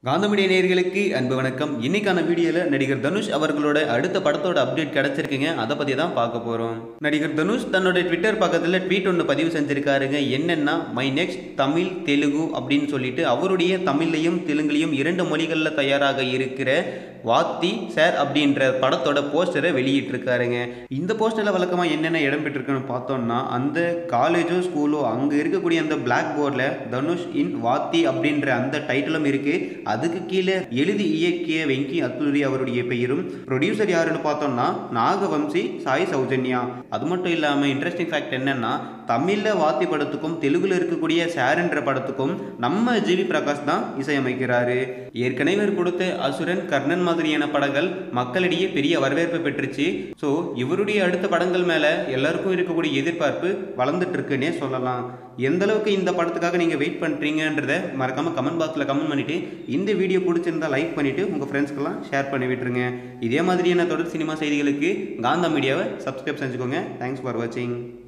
காந்தமீடிய நேயர்களுக்கு அன்பு வணக்கம் இன்னைக்கான வீடியோவில் நடிகர் தனுஷ் அவர்களோட அடுத்த படத்தோட அப்டேட் கிடைச்சிருக்குங்க அதை பற்றி தான் பார்க்க போகிறோம் நடிகர் தனுஷ் தன்னோட ட்விட்டர் பக்கத்தில் ட்வீட் ஒன்று பதிவு செஞ்சிருக்காருங்க என்னென்னா மை நெக்ஸ்ட் தமிழ் தெலுங்கு அப்படின்னு சொல்லிட்டு அவருடைய தமிழ்லையும் தெலுங்குலையும் இரண்டு மொழிகளில் தயாராக இருக்கிற வாத்தி சார் அப்படின்ற படத்தோட போஸ்டரை வெளியிட்டிருக்காருங்க இந்த போஸ்டரில் வழக்கமாக என்னென்ன இடம் பெற்றிருக்குன்னு பார்த்தோம்னா அந்த காலேஜோ ஸ்கூலோ அங்கே இருக்கக்கூடிய அந்த பிளாக் போர்டில் தனுஷ் இன் வாத்தி அப்படின்ற அந்த டைட்டிலும் இருக்குது அதுக்கு கீழே எழுதி இயக்கிய வெங்கி அத்துரி அவருடைய பெயரும் ப்ரொடியூசர் யாருன்னு பார்த்தோம்னா நாகவம்சி சாய் சௌஜன்யா அது மட்டும் இல்லாமல் இன்ட்ரெஸ்டிங் ஃபேக்ட் என்னன்னா தமிழில் வாத்தி படத்துக்கும் தெலுங்குல இருக்கக்கூடிய சார்ன்ற படத்துக்கும் நம்ம ஜிவி பிரகாஷ் தான் இசையமைக்கிறாரு ஏற்கனவே இவர் கொடுத்த அசுரன் கர்ணன் மாதிரியான படங்கள் மக்களிடையே பெரிய வரவேற்பு பெற்றுச்சு ஸோ இவருடைய அடுத்த படங்கள் மேலே எல்லாருக்கும் இருக்கக்கூடிய எதிர்பார்ப்பு வளர்ந்துட்டு இருக்குன்னே சொல்லலாம் எந்த அளவுக்கு இந்த படத்துக்காக நீங்கள் வெயிட் பண்ணுறீங்கன்றத மறக்காமல் கமெண்ட் பாக்ஸில் கமெண்ட் பண்ணிவிட்டு இந்த வீடியோ பிடிச்சிருந்தா லைக் பண்ணிவிட்டு உங்கள் ஃப்ரெண்ட்ஸ்க்கெல்லாம் ஷேர் பண்ணி விட்டுருங்க இதே மாதிரியான தொடர் சினிமா செய்திகளுக்கு காந்தா மீடியாவை சப்ஸ்கிரைப் செஞ்சுக்கோங்க தேங்க்ஸ் ஃபார் வாட்சிங்